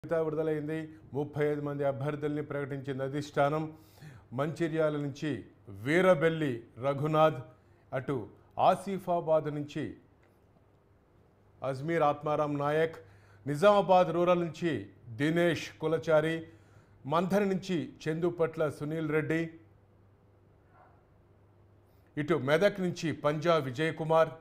జాబితా విడుదలైంది ముప్పై ఐదు మంది అభ్యర్థుల్ని ప్రకటించింది అధిష్టానం మంచిర్యాల నుంచి వీరబెల్లి రఘునాథ్ అటు ఆసిఫాబాద్ నుంచి అజ్మీర్ ఆత్మారాం నాయక్ నిజామాబాద్ రూరల్ నుంచి దినేష్ కులచారి మంథని నుంచి చందుపట్ల సునీల్ రెడ్డి ఇటు మెదక్ నుంచి పంజా విజయ్ కుమార్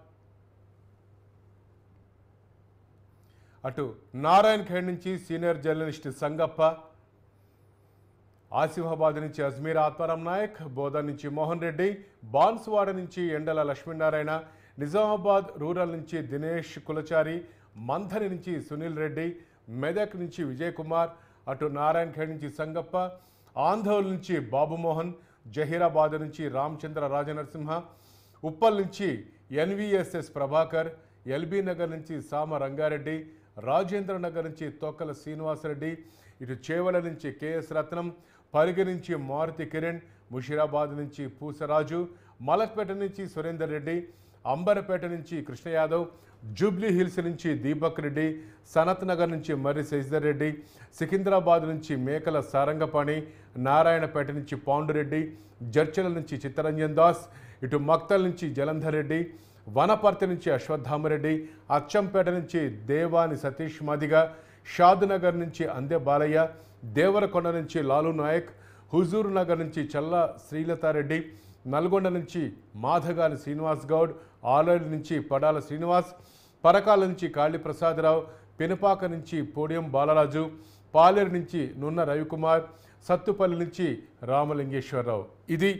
అటు నారాయణ్ ఖేడ్ నుంచి సీనియర్ జర్నలిస్ట్ సంగప్ప ఆసిఫాబాద్ నుంచి అజ్మీర్ ఆత్మారాం నాయక్ బోధన్ నుంచి మోహన్ రెడ్డి బాన్స్వాడ నుంచి ఎండల లక్ష్మీనారాయణ నిజామాబాద్ రూరల్ నుంచి దినేష్ కులచారి మంథని నుంచి సునీల్ రెడ్డి మెదక్ నుంచి విజయ్ కుమార్ అటు నారాయణ్ ఖేడ్ నుంచి సంగప్ప ఆంధోల్ నుంచి బాబుమోహన్ జహీరాబాద్ నుంచి రామచంద్ర రాజనరసింహ ఉప్పల్ నుంచి ఎన్విఎస్ఎస్ ప్రభాకర్ ఎల్బీ నగర్ నుంచి సామ రంగారెడ్డి రాజేంద్ర నగర్ నుంచి తోకల శ్రీనివాసరెడ్డి ఇటు చేవల నుంచి కెఎస్ రత్నం పరిగి నుంచి మారుతి కిరణ్ ముషీరాబాద్ నుంచి పూసరాజు మలక్పేట నుంచి సురేందర్ రెడ్డి అంబరపేట నుంచి కృష్ణ యాదవ్ జూబ్లీ హిల్స్ నుంచి దీపక్ రెడ్డి సనత్ నగర్ నుంచి మర్రి శశిధర్ రెడ్డి సికింద్రాబాద్ నుంచి మేకల సారంగపాణి నారాయణపేట నుంచి పాండురెడ్డి జడ్చల నుంచి చిత్తరంజన్ దాస్ ఇటు మక్తల్ నుంచి జలంధర్ రెడ్డి వనపర్తి నుంచి అశ్వత్థామరెడ్డి అచ్చంపేట నుంచి దేవాని సతీష్ మాదిగ షాద్నగర్ నుంచి అందే బాలయ్య దేవరకొండ నుంచి లాలు నాయక్ హుజూర్ నగర్ నుంచి చల్ల శ్రీలతారెడ్డి నల్గొండ నుంచి మాధగాని శ్రీనివాస్ గౌడ్ ఆలూరు నుంచి పడాల శ్రీనివాస్ పరకాల నుంచి కాళీ ప్రసాదరావు పెనుపాక నుంచి పోడియం బాలరాజు పాలేరు నుంచి నున్న రవికుమార్ సత్తుపల్లి నుంచి రామలింగేశ్వరరావు ఇది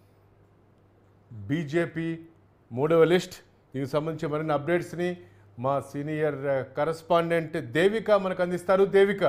బీజేపీ మూడవ లిస్ట్ దీనికి సంబంధించి మరిన్ని అప్డేట్స్ని మా సీనియర్ కరస్పాండెంట్ దేవిక మనకు అందిస్తారు దేవిక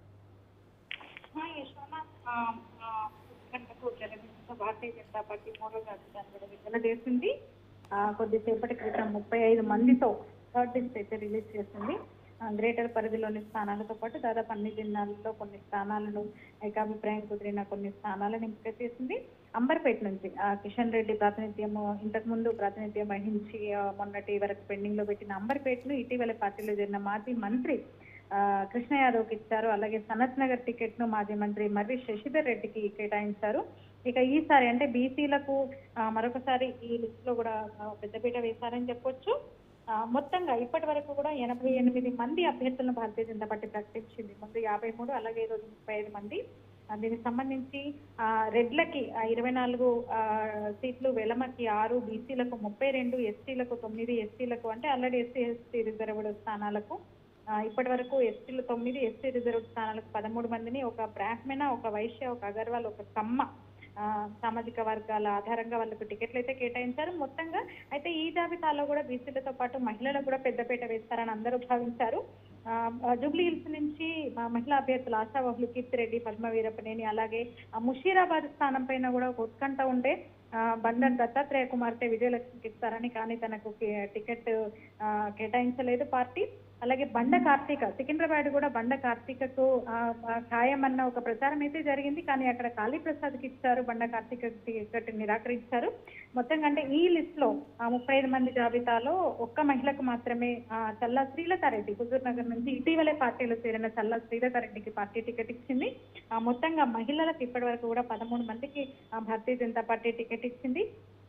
గంటకు జనసేన భారతీయ జనతా పార్టీ మూడో జాబితాను కూడా విడుదల చేసింది ఆ, కొద్దిసేపటి క్రితం ముప్పై ఐదు మందితో థర్డ్ లిస్ట్ అయితే రిలీజ్ చేసింది ఆ, గ్రేటర్ పరిధిలోని స్థానాలతో పాటు దాదాపు అన్ని జిల్లాల్లో కొన్ని స్థానాలను ఏకాభిప్రాయం కుదిరిన కొన్ని స్థానాలను ఎంపిక చేసింది అంబర్పేట నుంచి ఆ, కిషన్ రెడ్డి ప్రాతినిధ్యం ఇంతకు ముందు ప్రాతినిధ్యం వహించి ఆ, మొన్నటి వరకు పెండింగ్ లో పెట్టిన అంబర్పేటను ఇటీవల పార్టీలో చేరిన మాజీ మంత్రి ఆ, కృష్ణ యాదవ్కి ఇచ్చారు అలాగే సనత్ నగర్ టికెట్ ను మాజీ మంత్రి మర్రి శశిధర్ రెడ్డికి కేటాయించారు ఇక ఈసారి అంటే బీసీలకు మరొకసారి ఈ లిస్ట్ లో కూడా ఆ, పెద్దపీట వేశారని చెప్పొచ్చు ఆ, మొత్తంగా ఇప్పటి వరకు కూడా ఎనభై ఎనిమిది మంది అభ్యర్థులను భారతీయ జనతా పార్టీ ప్రకటించింది ముందు యాభై మూడు అలాగే ఈ రోజు ముప్పై ఐదు మంది ఆ, దీనికి సంబంధించి ఆ, రెడ్లకి ఆ, ఇరవై నాలుగు ఆ, సీట్లు వెలమకి ఆరు బీసీలకు ముప్పై రెండు ఎస్టీలకు తొమ్మిది ఎస్టీలకు అంటే ఆల్రెడీ ఎస్సీ ఎస్టీ రిజర్వ్డ్ స్థానాలకు ఆ, ఇప్పటి వరకు ఎస్టీలు తొమ్మిది ఎస్టీ రిజర్వ్ స్థానాలకు పదమూడు మందిని ఒక బ్రాహ్మణ ఒక వైశ్య ఒక అగర్వాల్ ఒక కమ్మ ఆ, సామాజిక వర్గాల ఆధారంగా వాళ్ళకు టికెట్లు అయితే కేటాయించారు మొత్తంగా అయితే ఈ జాబితాలో కూడా బీసీలతో పాటు మహిళలకు కూడా పెద్దపీట వేస్తారని అందరూ భావించారు ఆ, జూబ్లీ హిల్స్ నుంచి మా మహిళా అభ్యర్థులు ఆశావహులు కీర్తిరెడ్డి పద్మ వీరపనేని అలాగే ఆ ముషీరాబాద్ స్థానం పైన కూడా ఒక ఉత్కంఠ ఉండే ఆ, బండర్ దత్తాత్రేయ కుమార్తె విజయలక్ష్మికి ఇస్తారని కానీ తనకు కే- టికెట్ ఆ, కేటాయించలేదు పార్టీ అలాగే బండ కార్తీక సికింద్రాబాద్ కూడా బండ కార్తీకకు ఆ, ఆ, ఖాయమన్న ఒక ప్రచారం అయితే జరిగింది కానీ అక్కడ కాళీ ప్రసాద్కి ఇచ్చారు బండ కార్తీక టికెట్ నిరాకరించారు మొత్తంగా అంటే ఈ లిస్ట్ లో ఆ ముప్పై ఐదు మంది జాబితాలో ఒక్క మహిళకు మాత్రమే ఆ, చల్లా శ్రీలతారెడ్డి హుజూర్ నగర్ నుంచి ఇటీవలే పార్టీలో చేరిన చల్లా శ్రీలతారెడ్డికి పార్టీ టికెట్ ఇచ్చింది ఆ, మొత్తంగా మహిళలకు ఇప్పటి వరకు కూడా పదమూడు మందికి ఆ, భారతీయ జనతా పార్టీ టికెట్ ఇచ్చింది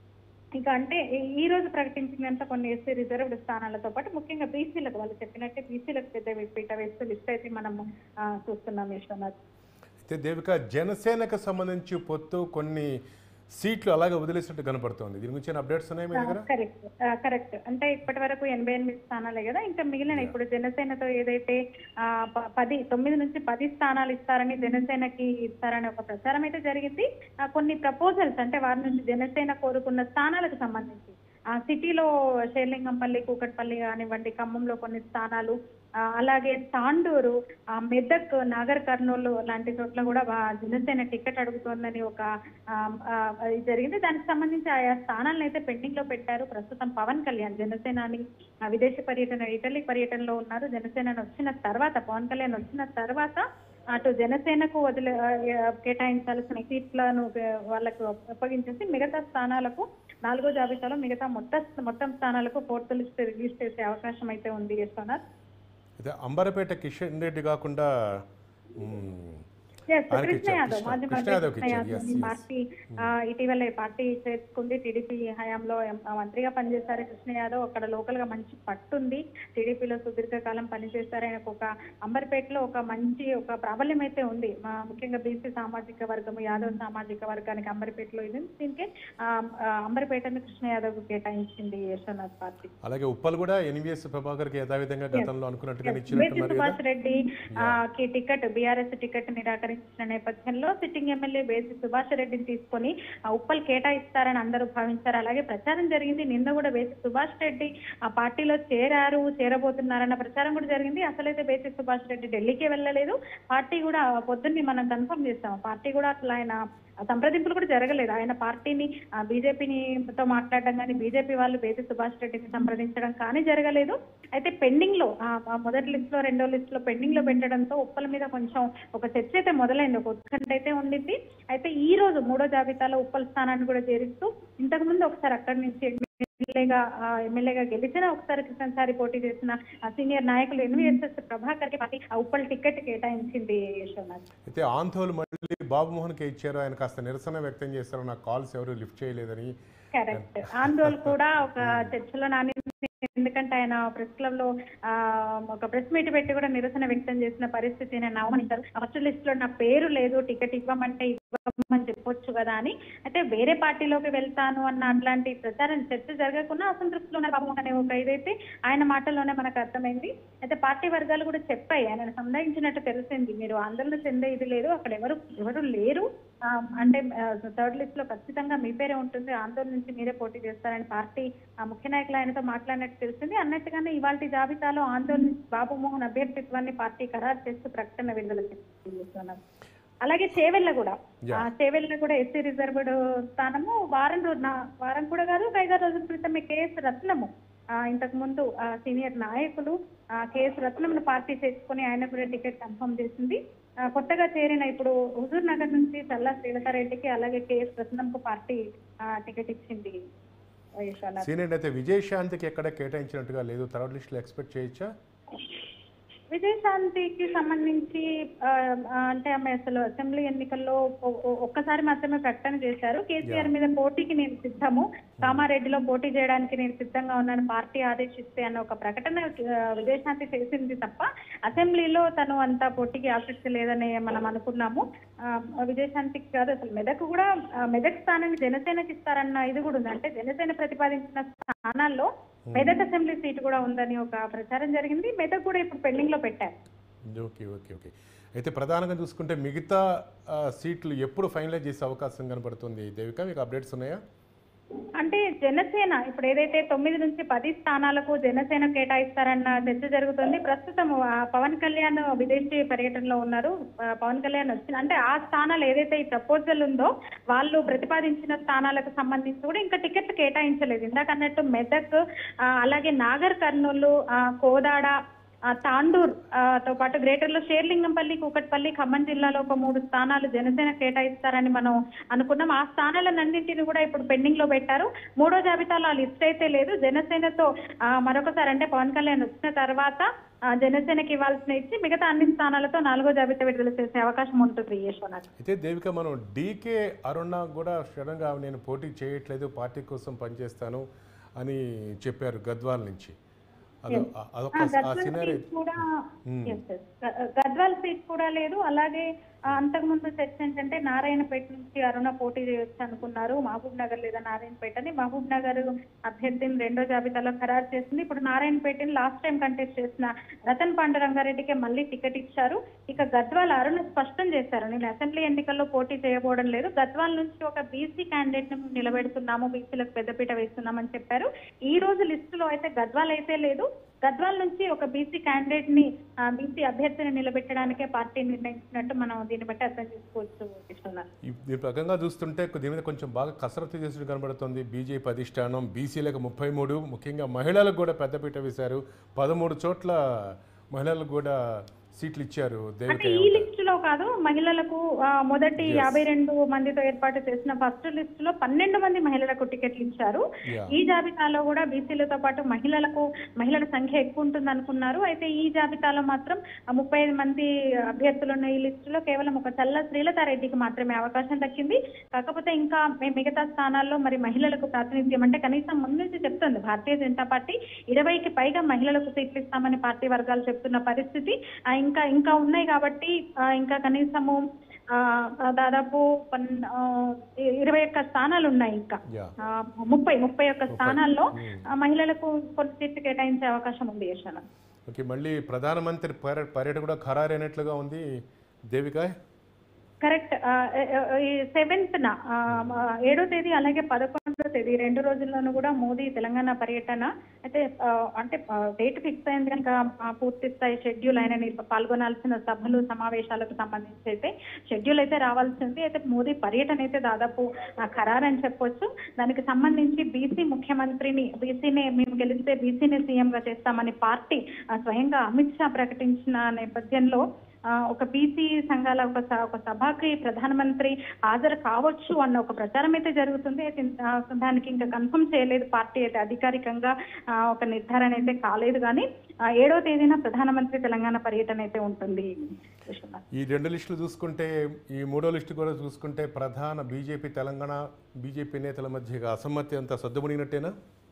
ఇంకా అంటే ఈ- ఈ రోజు ప్రకటించినంత కొన్ని ఎస్సీ రిజర్వ్డ్ స్థానాలతో పాటు ముఖ్యంగా బీసీలకు వాళ్ళు చెప్పినట్టే బీసీలకు పెద్ద పీట వేస్తూ లిస్ట్ అయితే మనం ఆ, చూస్తున్నాం యశ్వనాథ్ అయితే దేవిక జనసేనకు సంబంధించి పొత్తు కొన్ని సీట్లు అలాగే వదిలేసినట్టు కనపడుతోంది దీని గురించి అప్డేట్స్ ఉన్నాయి మీ దగ్గర కరెక్ట్ కరెక్ట్ అంటే ఇప్పటి వరకు ఎనభై ఎనిమిది స్థానాలే కదా ఇంకా మిగిలిన ఇప్పుడు జనసేనతో ఏదైతే ఆ, ప- పది తొమ్మిది నుంచి పది స్థానాలు ఇస్తారని జనసేనకి ఇస్తారని ఒక ప్రచారం అయితే జరిగింది ఆ, కొన్ని ప్రపోజల్స్ అంటే వారి నుంచి జనసేన కోరుకున్న స్థానాలకు సంబంధించి ఆ సిటీలో షేర్లింగంపల్లి కూకట్పల్లి కానివ్వండి ఖమ్మంలో కొన్ని స్థానాలు ఆ, అలాగే తాండూరు ఆ, మెదక్ నాగర్ కర్నూలు లాంటి చోట్ల కూడా వా- జనసేన టికెట్ అడుగుతోందని ఒక ఆ, ఆ, అది జరిగింది దానికి సంబంధించి ఆయా స్థానాలను అయితే పెండింగ్ లో పెట్టారు ప్రస్తుతం పవన్ కళ్యాణ్ జనసేనాని ఆ, విదేశీ పర్యటన ఇటలీ పర్యటనలో ఉన్నారు జనసేన వచ్చిన తర్వాత పవన్ కళ్యాణ్ వచ్చిన తర్వాత అటు జనసేనకు వదిలే ఆ, కేటాయించాల్సిన సీట్లను ఆ, వాళ్ళకు అప్పగించేసి మిగతా స్థానాలకు నాలుగో జాబితాలో మిగతా మొత్తం మొత్తం స్థానాలకు ఫోర్త్ లిస్ట్ రిలీజ్ చేసే అవకాశం అయితే ఉంది యశ్వనాథ్ అయితే అంబరపేట కిషన్ రెడ్డి కాకుండా మ్మ్. Yes, ఆయనకి కృష్ణ ఇచ్చారు. యాదవ్ కృష్ణ- మాజీ కృష్ణ మంత్రి యాదవ్కి కృష్ణ ఇచ్చారు. యాదవ్ Yes, ఈ yes. పార్టీ ఆ, ఇటీవల ఈ పార్టీ చేసుకుంది టీడీపీ హయాంలో ఎం- ఆ, మంత్రిగా పనిచేశారు కృష్ణ యాదవ్ అక్కడ లోకల్ గా మంచి పట్టుంది టీడీపీలో సుదీర్ఘకాలం పనిచేశారు ఆయనకు ఒక అంబర్పేటలో ఒక మంచి ఒక ప్రాబల్యం అయితే ఉంది మా ముఖ్యంగా బీసీ సామాజిక వర్గం యాదవ్ సామాజిక వర్గానికి అంబర్పేటలో ఇది దీనికి ఆ, ఆ, అంబర్పేటను కృష్ణ యాదవ్ కేటాయించింది యశ్వనాథ్ పార్టీ అలాగే ఉప్పల్ కూడా ఎన్విఎస్ ప్రభాకర్కి యథావిధంగా గతంలో అనుకున్నట్టుగా వేసి ఇచ్చినట్టున్నారు కదా సుభాష్ రెడ్డి ఆ, కి టికెట్ బీఆర్ఎస్ టికెట్ నిరాకరించిన నేపథ్యంలో సిట్టింగ్ ఎమ్మెల్యే బేసి సుభాష్ రెడ్డిని తీసుకొని ఆ, ఉప్పల్ కేటాయిస్తారని అందరూ భావించారు అలాగే ప్రచారం జరిగింది నిన్న కూడా బేసి సుభాష్ రెడ్డి ఆ పార్టీలో చేరారు చేరబోతున్నారన్న ప్రచారం కూడా జరిగింది అసలైతే బేసి సుభాష్ రెడ్డి ఢిల్లీకి వెళ్ళలేదు పార్టీ కూడా పొద్దున్నే మనం కన్ఫర్మ్ చేస్తాం పార్టీ కూడా అసలు ఆయన ఆ సంప్రదింపులు కూడా జరగలేదు ఆయన పార్టీని బీజేపీని తో మాట్లాడడం కానీ బీజేపీ వాళ్ళు బేసి సుభాష్ రెడ్డిని సంప్రదించడం కానీ జరగలేదు అయితే పెండింగ్ లో ఆ, ఆ మొదటి లిస్ట్ లో రెండో లిస్ట్ లో పెండింగ్ లో పెట్టడంతో ఉప్పల మీద కొంచెం ఒక చర్చ అయితే మొదలైంది ఒక ఉత్కంఠ అయితే ఉండింది అయితే ఈ రోజు మూడో జాబితాలో ఉప్పల్ స్థానాన్ని కూడా చేరుస్తూ ఇంతకు ముందు ఒకసారి అక్కడి నుంచి ఎమ్మెల్యేగా ఆ, ఎమ్మెల్యేగా గెలిచిన ఒకసారి కృష్ణసారి పోటీ చేసిన ఆ, సీనియర్ నాయకులు ఎన్వీఎస్ఎస్ ప్రభాకర్ కి పార్టీ ఆ ఉప్పల్ టికెట్ కేటాయించింది యశోనాథ్ అయితే ఆందోళన మళ్ళీ బాబు మోహన్కే ఇచ్చారు ఆయన కాస్త నిరసన వ్యక్తం చేశారు నాకు కాల్స్ ఎవరు లిఫ్ట్ చేయలేదని కరెక్ట్ ఆందోళన కూడా ఒక చర్చలో నాని ఎందుకంటే ఆయన ప్రెస్ క్లబ్ లో ఆ, ఒక ప్రెస్ మీట్ పెట్టి కూడా నిరసన వ్యక్తం చేసిన పరిస్థితి నేను అవమానించారు ఫస్ట్ లిస్ట్ లో నా పేరు లేదు టికెట్ ఇవ్వమంటే ఇవ్వమని చెప్పొచ్చు కదా అని అయితే వేరే పార్టీలోకి వెళ్తాను అన్న అట్లాంటి ప్రచారం చర్చ జరగకుండా అసంతృప్తిలో ఉన్న బాబు అనే ఒక ఇదైతే ఆయన మాటల్లోనే మనకు అర్థమైంది అయితే పార్టీ వర్గాలు కూడా చెప్పాయి ఆయన సందేహించినట్టు తెలిసింది మీరు ఆందోళన చెందే ఇది లేదు అక్కడ ఎవరు ఎవరు లేరు ఆ, అంటే థర్డ్ లిస్ట్ లో ఖచ్చితంగా మీ పేరే ఉంటుంది ఆందోళన నుంచి మీరే పోటీ చేస్తారని పార్టీ ఆ ముఖ్య నాయకులు ఆయనతో మాట్లాడినట్టు తెలిసింది అన్నట్టుగానే ఇవాళ జాబితాలో ఆందోళన నుంచి బాబు మోహన్ అభ్యర్థిత్వాన్ని పార్టీ ఖరారు చేస్తూ ప్రకటన విడుదల చేస్తున్నారు అలాగే చేవెళ్ళ కూడా ఆ చేవెళ్ళ కూడా ఎస్సీ రిజర్వ్డ్ స్థానము వారం రోజు నా- వారం కూడా కాదు ఒక ఐదారు రోజుల క్రితమే కేఎస్ రత్నము ఆ, ఇంతకు ముందు ఆ, సీనియర్ నాయకులు ఆ, కేఎస్ రత్నంను పార్టీ చేసుకుని ఆయన కూడా టికెట్ కన్ఫర్మ్ చేసింది ఆ, కొత్తగా చేరిన ఇప్పుడు హుజూర్ నగర్ నుంచి చల్లా శ్రీలతారెడ్డికి అలాగే కేఎస్ రత్నంకు పార్టీ ఆ, టికెట్ ఇచ్చింది యశ్వనాథ్ సీనియర్ అయితే విజయశాంతికి ఎక్కడ కేటాయించినట్టుగా లేదు థర్డ్ లిస్ట్లో ఎక్స్పెక్ట్ చేయొచ్చా విజయశాంతికి సంబంధించి ఆ, ఆ, అంటే ఆమె అసలు అసెంబ్లీ ఎన్నికల్లో ఒ- ఒ- ఒక్కసారి మాత్రమే ప్రకటన చేశారు కేసీఆర్ మీద పోటీకి నేను సిద్ధము కామారెడ్డిలో పోటీ చేయడానికి నేను సిద్ధంగా ఉన్నాను పార్టీ ఆదేశిస్తే అన్న ఒక ప్రకటన ఆ, విజయశాంతి చేసింది తప్ప అసెంబ్లీలో తను అంత పోటీకి ఆసక్తి లేదని మనం అనుకున్నాము ఆ, విజయశాంతికి కాదు అసలు మెదక్ కూడా ఆ, మెదక్ స్థానాన్ని జనసేనకి ఇస్తారన్న ఇది కూడా ఉంది అంటే జనసేన ప్రతిపాదించిన స్థానాల్లో మెదక్ అసెంబ్లీ సీటు కూడా ఉందని ఒక ప్రచారం జరిగింది మెదక్ కూడా ఇప్పుడు పెండింగ్ లో పెట్టారు ఓకే ఓకే ఓకే అయితే ప్రధానంగా చూసుకుంటే మిగతా ఆ, సీట్లు ఎప్పుడు ఫైనలైజ్ చేసే అవకాశం కనబడుతుంది దేవిక మీకు అప్డేట్స్ ఉన్నాయా అంటే జనసేన ఇప్పుడు ఏదైతే తొమ్మిది నుంచి పది స్థానాలకు జనసేన కేటాయిస్తారన్న చర్చ జరుగుతుంది ప్రస్తుతం ఆ, పవన్ కళ్యాణ్ విదేశీ పర్యటనలో ఉన్నారు ఆ, పవన్ కళ్యాణ్ వచ్చిన అంటే ఆ స్థానాలు ఏదైతే ఈ ప్రపోజల్ ఉందో వాళ్ళు ప్రతిపాదించిన స్థానాలకు సంబంధించి కూడా ఇంకా టికెట్లు కేటాయించలేదు ఇందాక అన్నట్టు మెదక్ ఆ, అలాగే నాగర్ కర్నూలు ఆ, కోదాడ ఆ, తాండూర్ ఆ, తో పాటు గ్రేటర్ లో షేర్లింగంపల్లి కూకట్పల్లి ఖమ్మం జిల్లాలో ఒక మూడు స్థానాలు జనసేన కేటాయిస్తారని మనం అనుకున్నాం ఆ స్థానాలన్నింటిని కూడా ఇప్పుడు పెండింగ్ లో పెట్టారు మూడో జాబితాలో ఆ లిస్ట్ అయితే లేదు జనసేనతో ఆ, మరొకసారి అంటే పవన్ కళ్యాణ్ వచ్చిన తర్వాత ఆ, జనసేనకి ఇవ్వాల్సిన ఇచ్చి మిగతా అన్ని స్థానాలతో నాలుగో జాబితా విడుదల చేసే అవకాశం ఉంటుంది యశ్వనాథ్ అయితే దేవిక మనం డీకే అరుణ కూడా సడన్గా నేను పోటీ చేయట్లేదు పార్టీ కోసం పనిచేస్తాను అని చెప్పారు గద్వాల్ నుంచి అదో అదొక ఆ గద్వాల్ సినారీ సీట్ కూడా yes, yes. గ- గద్వాల్ సీట్ కూడా లేదు అలాగే ఆ, అంతకుముందు చర్చ ఏంటంటే నారాయణపేట నుంచి అరుణ పోటీ చేయొచ్చు అనుకున్నారు మహబూబ్ నగర్ లేదా నారాయణపేటని మహబూబ్ నగర్ అభ్యర్థిని రెండో జాబితాలో ఖరారు చేసింది ఇప్పుడు నారాయణపేటని లాస్ట్ టైం కంటెస్ట్ చేసిన రతన్ పాండురంగారెడ్డికి మళ్ళీ టికెట్ ఇచ్చారు ఇక గద్వాల్ అరుణ స్పష్టం చేశారు నేను అసెంబ్లీ ఎన్నికల్లో పోటీ చేయబోవడం లేదు గద్వాల్ నుంచి ఒక బీసీ క్యాండిడేట్ ను నిలబెడుతున్నాము బీసీలకు పెద్దపీట వేస్తున్నామని చెప్పారు ఈ రోజు లిస్టులో అయితే గద్వాల్ అయితే లేదు గద్వాల్ నుంచి ఒక బీసీ క్యాండిడేట్ ని బీసీ అభ్యర్థిని నిలబెట్టడానికే పార్టీ నిర్ణయించినట్టు మనం దీన్ని బట్టి అర్థం చేసుకోవచ్చు విశ్వనాథ్ ఈ- దీని ప్రకంగా చూస్తుంటే దీని మీద కొంచెం బాగా కసరత్తు చేసినట్టు కనబడుతుంది బీజేపీ అధిష్టానం బీసీలకు ముప్పై మూడు ముఖ్యంగా మహిళలకు కూడా పెద్దపీట వేశారు పదమూడు చోట్ల మహిళలకు కూడా సీట్లు ఇచ్చారు అంటే దేవిక ఈ లిస్ట్ లో కాదు మహిళలకు ఆ, మొదటి యాభై రెండు మందితో ఏర్పాటు చేసిన ఫస్ట్ లిస్ట్ లో పన్నెండు మంది మహిళలకు టికెట్లు ఇచ్చారు Yeah. ఈ జాబితాలో కూడా బీసీలతో పాటు మహిళలకు మహిళల సంఖ్య ఎక్కువ ఉంటుంది అనుకున్నారు అయితే ఈ జాబితాలో మాత్రం ముప్పై ఐదు మంది అభ్యర్థులు ఉన్న ఈ లిస్టులో కేవలం ఒక చల్ల శ్రీలతారెడ్డికి మాత్రమే అవకాశం దక్కింది కాకపోతే ఇంకా మి- మిగతా స్థానాల్లో మరి మహిళలకు ప్రాతినిధ్యం అంటే కనీసం ముందు నుంచి చెప్తుంది భారతీయ జనతా పార్టీ ఇరవైకి పైగా మహిళలకు సీట్లు ఇస్తామని పార్టీ వర్గాలు చెప్తున్న పరిస్థితి ఆ, ఇంకా ఇంకా ఉన్నాయి కాబట్టి ఆ, ఇంకా కనీసము ఆ, ఆ, దాదాపు పన్- ఆ, ఇరవై ఒక్క స్థానాలు ఉన్నాయి ఇంకా యా ఆ, ముప్పై ముప్పై ఒక్క స్థానాల్లో మ్మ్. ఆ, మహిళలకు కొన్ని సీట్లు కేటాయించే అవకాశం ఉంది యశన ఓకే మళ్ళీ ప్రధానమంత్రి పర్య పర్యటన కూడా ఖరారైనట్లుగా ఉంది దేవిక కరెక్ట్ ఈ సెవెంత్ న ఆ, ఆ, ఏడో తేదీ అలాగే పదకొండో తేదీ రెండు రోజుల్లోనూ కూడా మోదీ తెలంగాణ పర్యటన అయితే ఆ, అంటే డేట్ ఫిక్స్ అయింది కనుక ఆ, పూర్తి స్థాయి షెడ్యూల్ ఆయన నిర్- పాల్గొనాల్సిన సభలు సమావేశాలకు సంబంధించి అయితే షెడ్యూల్ అయితే రావాల్సింది అయితే మోదీ పర్యటన అయితే దాదాపు ఆ, ఖరారని చెప్పొచ్చు దానికి సంబంధించి బీసీ ముఖ్యమంత్రిని బీసీని మేము గెలిస్తే బీసీని సీఎంగా చేస్తామని పార్టీ ఆ, స్వయంగా అమిత్ షా ప్రకటించిన నేపథ్యంలో ఆ, ఒక బీసీ సంఘాల ఒక స- ఒక సభకి ప్రధానమంత్రి హాజరు కావచ్చు అన్న ఒక ప్రచారం అయితే జరుగుతుంది అయితే ఆ, దానికి ఇంకా కన్ఫర్మ్ చేయలేదు పార్టీ అయితే అధికారికంగా ఆ, ఒక నిర్ధారణ అయితే కాలేదు కానీ ఆ, ఏడో తేదీన ప్రధానమంత్రి తెలంగాణ పర్యటన అయితే ఉంటుంది విశ్వనాథ్. ఈ రెండు లిస్టులు చూసుకుంటే ఈ మూడో లిస్టు కూడా చూసుకుంటే ప్రధాన బీజేపీ తెలంగాణ బీజేపీ నేతల మధ్య ఇక అసమ్మతి అంతా సర్దుమణిగినట్టేనా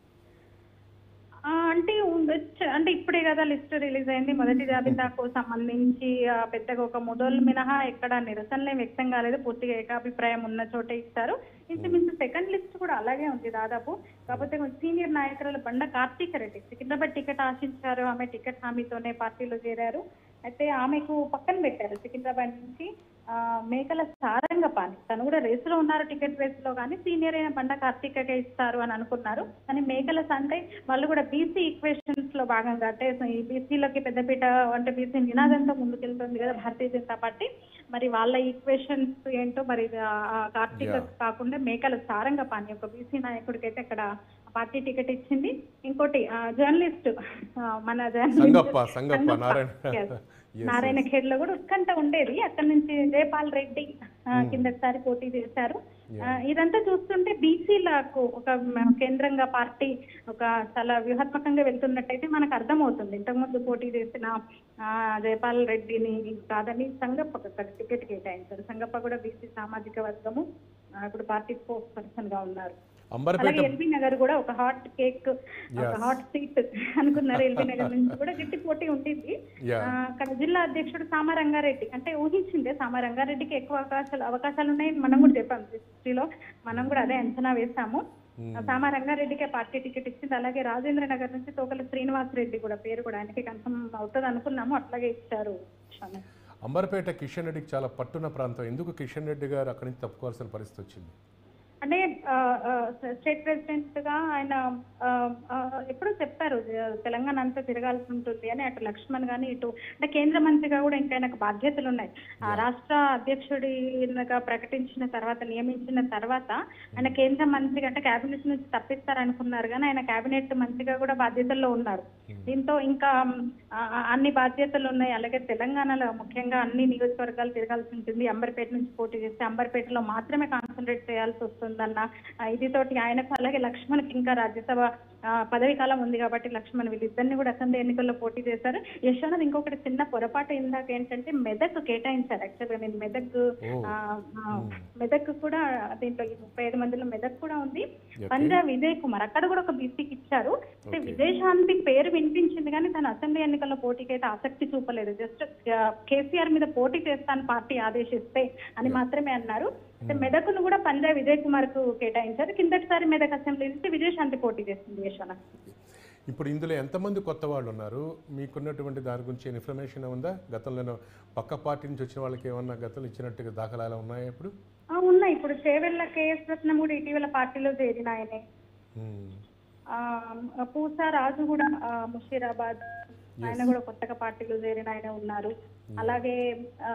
ఆ, అంటే ఉండొచ్చు అంటే ఇప్పుడే కదా లిస్ట్ రిలీజ్ అయింది మొదటి జాబితాకు సంబంధించి ఆ, పెద్దగా ఒక మొదలు మినహా ఎక్కడ నిరసనలే వ్యక్తం కాలేదు పూర్తిగా ఏకాభిప్రాయం ఉన్న చోటే ఇస్తారు ఇంచుమించు సెకండ్ లిస్ట్ కూడా అలాగే ఉంది దాదాపు కాకపోతే కొంచెం సీనియర్ నాయకురాలు బండ కార్తీక రెడ్డి సికింద్రాబాద్ టికెట్ ఆశించారు ఆమె టికెట్ హామీతోనే పార్టీలో చేరారు అయితే ఆమెకు పక్కన పెట్టారు సికింద్రాబాద్ నుంచి ఆ, మేకల సారంగపాణి తను కూడా రేసులో ఉన్నారు టికెట్ రేసులో కానీ సీనియర్ అయిన బండ కార్తీకకే ఇస్తారు అని అనుకున్నారు కానీ మేకలస్ అంటే వాళ్ళు కూడా బీసీ ఈక్వేషన్స్ లో భాగంగా అంటే ఈ బీసీలకి పెద్దపీట అంటే బీసీ నినాదంతో ముందుకెళ్తుంది కదా భారతీయ జనతా పార్టీ మరి వాళ్ళ ఈక్వేషన్స్ ఏంటో మరి ఆ, ఆ కార్తీక Yeah. కాకుండా మేకల సారంగపాణి ఒక బీసీ నాయకుడికి అయితే అక్కడ పార్టీ టికెట్ ఇచ్చింది ఇంకోటి జర్నలిస్ట్ మన సంగప్ప సంగప్ప నారాయణ Yes. Yes, నారాయణ ఖేడ్ లో కూడా ఉత్కంఠ ఉండేది అక్కడ నుంచి జయపాల్ రెడ్డి ఆ, కిందటిసారి పోటీ చేశారు ఆ, ఇదంతా చూస్తుంటే బీసీలకు ఒక మ- కేంద్రంగా పార్టీ ఒక చాలా వ్యూహాత్మకంగా వెళ్తున్నట్టయితే మనకు అర్థమవుతుంది ఇంతకుముందు పోటీ చేసిన ఆ, జయపాల్ రెడ్డిని కాదని సంగప్ప టికెట్ కేటాయించారు సంగప్ప కూడా బీసీ సామాజిక వర్గము ఆ, ఇప్పుడు పార్టీ స్పోక్స్ పర్సన్ గా ఉన్నారు అలాగే అంబర్పేట ఎల్బీ నగర్ కూడా ఒక హాట్ కేక్ ఒక Yes. హాట్ సీట్ అనుకున్నారు ఎల్బీ నగర్ నుంచి కూడా గట్టి పోటీ ఉండింది Yeah. ఆ, అక్కడ జిల్లా అధ్యక్షుడు సామారంగారెడ్డి అంటే ఊహించిందే సామారంగారెడ్డికి ఎక్కువ అవకాశాలు అవకాశాలు ఉన్నాయని మనం కూడా చెప్పాం హిస్టరీలో మనం కూడా అదే అంచనా వేసాము Hmm. సామారంగారెడ్డికే పార్టీ టికెట్ ఇచ్చింది అలాగే రాజేంద్ర నగర్ నుంచి తోకల శ్రీనివాస్ రెడ్డి కూడా పేరు కూడా ఆయనకి కన్ఫర్మ్ అవుతుంది అనుకున్నాము అట్లాగే ఇచ్చారు స్వామి. అంబర్పేట కిషన్ రెడ్డికి చాలా పట్టున్న ప్రాంతం ఎందుకు కిషన్ రెడ్డి గారు అక్కడి నుంచి తప్పుకోవాల్సిన పరిస్థితి వచ్చింది అంటే ఆ, ఆ, స్టేట్ ప్రెసిడెంట్ గా ఆయన ఆ, ఆ, ఎప్పుడూ చెప్పారు జ- తెలంగాణ అంతా తిరగాల్సి ఉంటుంది అని అటు లక్ష్మణ్ గాని ఇటు అంటే కేంద్ర మంత్రిగా కూడా ఇంకా ఆయనకు బాధ్యతలు ఉన్నాయి ఆ రాష్ట్ర అధ్యక్షుడిగా ప్రకటించిన తర్వాత నియమించిన తర్వాత ఆయన కేంద్ర మంత్రిగా అంటే కేబినెట్ నుంచి తప్పిస్తారనుకున్నారు కానీ ఆయన కేబినెట్ మంత్రిగా కూడా బాధ్యతల్లో ఉన్నారు దీంతో ఇంకా ఆ, ఆ, అన్ని బాధ్యతలు ఉన్నాయి అలాగే తెలంగాణలో ముఖ్యంగా అన్ని నియోజకవర్గాలు తిరగాల్సి ఉంటుంది అంబర్పేట నుంచి పోటీ చేస్తే అంబర్పేటలో మాత్రమే కాన్సన్ట్రేట్ చేయాల్సి వస్తుందన్న ఆ, ఇది తోటి ఆయనకు అలాగే లక్ష్మణ్కి ఇంకా రాజ్యసభ ఆ, పదవి కాలం ఉంది కాబట్టి లక్ష్మణ్ వీళ్ళిద్దరిని కూడా అసెంబ్లీ ఎన్నికల్లో పోటీ చేశారు యశ్వనాథ్ ఇంకొకటి చిన్న పొరపాటు ఇందాక ఏంటంటే మెదక్ కేటాయించారు యాక్చువల్గా నేను మెదక్ ఓ. ఆ, ఆ, మెదక్ కూడా దీంట్లో ఈ ముప్పై ఐదు మందిలో మెదక్ కూడా ఉంది Okay. పంజాబ్ విజయ్ కుమార్ అక్కడ కూడా ఒక బీసీకి ఇచ్చారు అంటే Okay. విజయశాంతి పేరు వినిపించింది కానీ తన అసెంబ్లీ ఎన్నికల్లో పోటీకి అయితే ఆసక్తి చూపలేదు జస్ట్ కేసీఆర్ మీద పోటీ చేస్తాను పార్టీ ఆదేశిస్తే అని మాత్రమే అన్నారు అయితే మెదక్ను కూడా పంజాబ్ విజయ్ కుమార్ కు కేటాయించారు కిందటిసారి మెదక్ అసెంబ్లీ నుంచి విజయశాంతి పోటీ చేస్తుంది యశ్వన ఇప్పుడు ఇందులో ఎంతమంది కొత్త వాళ్ళు ఉన్నారు మీకున్నటువంటి దాని గురించి ఇన్ఫర్మేషన్ ఉందా గతంలో పక్క పార్టీ నుంచి వచ్చిన వాళ్ళకి ఏమన్నా గతంలో ఇచ్చినట్టుగా దాఖలాలు ఉన్నాయా ఇప్పుడు ఆ, ఉన్నాయి ఇప్పుడు చేవెళ్ళ కేఎస్ రత్నం కూడా ఇటీవల పార్టీలో చేరిన ఆయనే Hmm. ఆ, పూసా రాజు కూడా ఆ, ముషీరాబాద్ ఆయన కూడా కొత్తగా పార్టీలో చేరిన ఆయన ఉన్నారు అలాగే ఆ,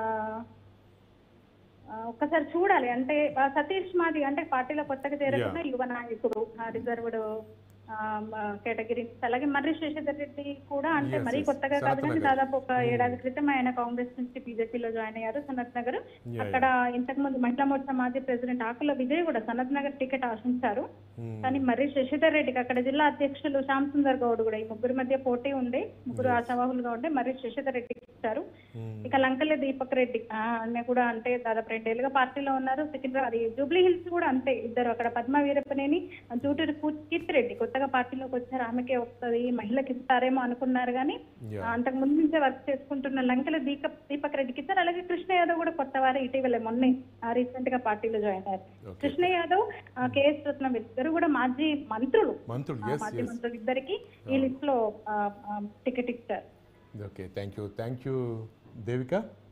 ఆ, ఒక్కసారి చూడాలి అంటే ఆ, సతీష్ మాది అంటే పార్టీలో కొత్తగా చేరకుండా యువ నాయకుడు రిజర్వ్డ్ కేటగిరీ అలాగే మర్రి శేషధర్ రెడ్డి కూడా అంటే Yes, మరీ yes. కొత్తగా కాదు సనత్ కానీ నగర్. దాదాపు ఒక ఏడాది క్రితం ఆయన కాంగ్రెస్ నుంచి బీజేపీలో జాయిన్ అయ్యారు సనత్ నగర్ Yeah, అక్కడ ఇంతకు ముందు మహిళా మోర్చా మాజీ ప్రెసిడెంట్ ఆకుల విజయ్ కూడా సనత్ నగర్ టికెట్ ఆశించారు Hmm. కానీ మర్రి శశిధర్ రెడ్డికి అక్కడ జిల్లా అధ్యక్షులు శ్యామ్ సుందర్ గౌడ్ కూడా ఈ ముగ్గురి మధ్య పోటీ ఉండే ముగ్గురు ఆశావాహులుగా ఉండే మర్రి శశిధర్ రెడ్డికి ఇచ్చారు Hmm. ఇక లంకలే దీపక్ రెడ్డి ఆ, ఆయన కూడా అంటే దాదాపు రెండేళ్లుగా పార్టీలో ఉన్నారు సికింద్రాబాద్ అది జూబ్లీ హిల్స్ కూడా అంతే ఇద్దరు అక్కడ పద్మ వీరప్పనేని జూటూరు కీర్తి రెడ్డి కొత్తగా పార్టీలోకి వచ్చారు ఆమెకే వస్తుంది మహిళకి ఇస్తారేమో అనుకున్నారు కానీ Yeah. ఆ, అంతకు ముందు నుంచే వర్క్ చేసుకుంటున్న లంకల దీపక్ దీపక్ రెడ్డికి ఇచ్చారు అలాగే కృష్ణ యాదవ్ కూడా కొత్త వారు ఇటీవల మొన్నే రీసెంట్ గా పార్టీలో జాయిన్ అయ్యారు Okay. కృష్ణ యాదవ్ ఆ, కేఎస్ రత్నం ఇద్దరు కూడా మాజీ మంత్రులు మంత్రులు ఆ, ఎస్ మాజీ ఎస్ మంత్రులు ఇద్దరికి ఈ లిస్ట్ లో టికెట్ ఇచ్చారు okay thank you thank you Devika